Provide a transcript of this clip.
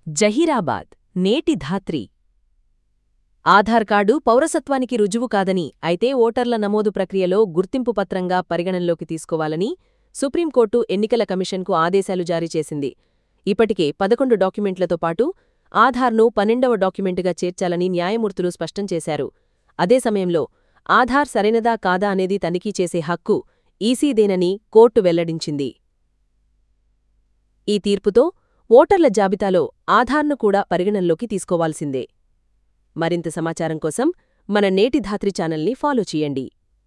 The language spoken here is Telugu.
జహీరాబాద్ నేటి ధాత్రి ఆధార్ కార్డు పౌరసత్వానికి రుజువు కాదని అయితే ఓటర్ల నమోదు ప్రక్రియలో గుర్తింపు పత్రంగా పరిగణనలోకి తీసుకోవాలని సుప్రీంకోర్టు ఎన్నికల కమిషన్కు ఆదేశాలు జారీ చేసింది ఇప్పటికే పదకొండు డాక్యుమెంట్లతో పాటు ఆధార్ను పన్నెండవ డాక్యుమెంటుగా చేర్చాలని న్యాయమూర్తులు స్పష్టం చేశారు అదే సమయంలో ఆధార్ సరైనదా కాదా అనేది తనిఖీ చేసే హక్కు ఈసీదేనని కోర్టు వెల్లడించింది ఈ తీర్పుతో ఓటర్ల జాబితాలో ఆధార్ను కూడా పరిగణనలోకి తీసుకోవాల్సిందే మరింత సమాచారం కోసం మన నేటి ధాత్రి ఛానల్ని ఫాలో చేయండి